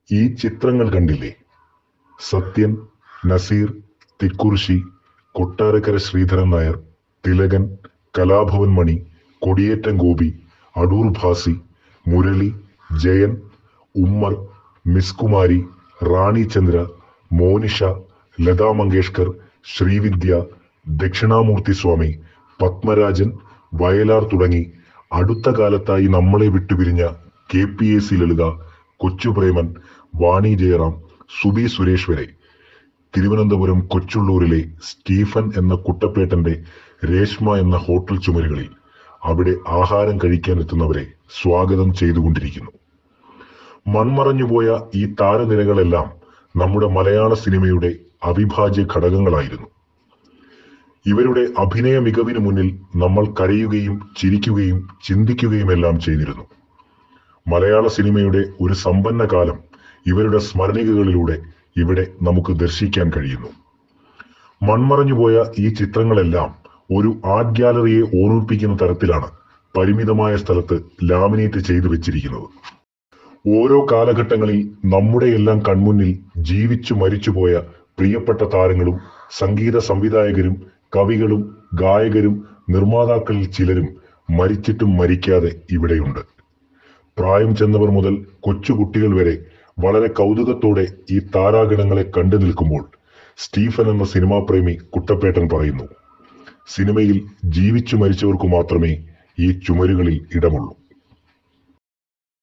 ഈ ചിത്രങ്ങൾ കണ്ടില്ലേ സത്യൻ നസീർ തിക്കുറിശി കൊട്ടാരക്കര ശ്രീധരൻ നായർ തിലകൻ കലാഭവൻ മണി കൊടിയേറ്റം ഗോപി അടൂർ ഭാസി മുരളി ജയൻ ഉമ്മർ മിസ് കുമാരി റാണി ചന്ദ്ര മോനിഷ ലതാ മങ്കേഷ്കർ ശ്രീവിദ്യ ദക്ഷിണാമൂർത്തി സ്വാമി പത്മരാജൻ വയലാർ തുടങ്ങി അടുത്ത കാലത്തായി നമ്മളെ വിട്ടുപിരിഞ്ഞ K P A C Lalitha Kochupreman Vani Jayaram Subi Suresh വരെ തിരുവനന്തപുരം കൊച്ചുള്ളൂരിലെ സ്റ്റീഫൻ എന്ന കുട്ടപ്പേട്ടന്റെ രേഷ്മ എന്ന ഹോട്ടൽ ചുമരുകളിൽ അവിടെ ആഹാരം കഴിക്കാൻ എത്തുന്നവരെ സ്വാഗതം ചെയ്തുകൊണ്ടിരിക്കുന്നു മൺമറഞ്ഞുപോയ ഈ താരനിരകളെല്ലാം നമ്മുടെ മലയാള സിനിമയുടെ അവിഭാജ്യ ഘടകങ്ങളായിരുന്നു ഇവരുടെ അഭിനയ മികവിന് മുന്നിൽ നമ്മൾ കരയുകയും ചിരിക്കുകയും ചിന്തിക്കുകയുമെല്ലാം ചെയ്തിരുന്നു മലയാള സിനിമയുടെ ഒരു സമ്പന്ന കാലം ഇവരുടെ സ്മരണികകളിലൂടെ ഇവിടെ നമുക്ക് ദർശിക്കാൻ കഴിയുന്നു മൺമറഞ്ഞുപോയ ഈ ചിത്രങ്ങളെല്ലാം ഒരു ആർട്ട് ഗ്യാലറിയെ ഓർമ്മിപ്പിക്കുന്ന തരത്തിലാണ് പരിമിതമായ സ്ഥലത്ത് ലാമിനേറ്റ് ചെയ്തു വെച്ചിരിക്കുന്നത് ഓരോ കാലഘട്ടങ്ങളിൽ നമ്മുടെ എല്ലാം കൺമുന്നിൽ ജീവിച്ചു മരിച്ചുപോയ പ്രിയപ്പെട്ട താരങ്ങളും സംഗീത സംവിധായകരും കവികളും ഗായകരും നിർമ്മാതാക്കളിൽ ചിലരും മരിച്ചിട്ടും മരിക്കാതെ ഇവിടെയുണ്ട് പ്രായം ചെന്നവർ മുതൽ കൊച്ചുകുട്ടികൾ വരെ വളരെ കൗതുകത്തോടെ ഈ താരാഗണങ്ങളെ കണ്ടു നിൽക്കുമ്പോൾ സ്റ്റീഫൻ എന്ന സിനിമാ പ്രേമി കുട്ടപ്പേട്ടൻ പറയുന്നു സിനിമയിൽ ജീവിച്ചു മരിച്ചവർക്ക് മാത്രമേ ഈ ചുമരുകളിൽ ഇടമുള്ളൂ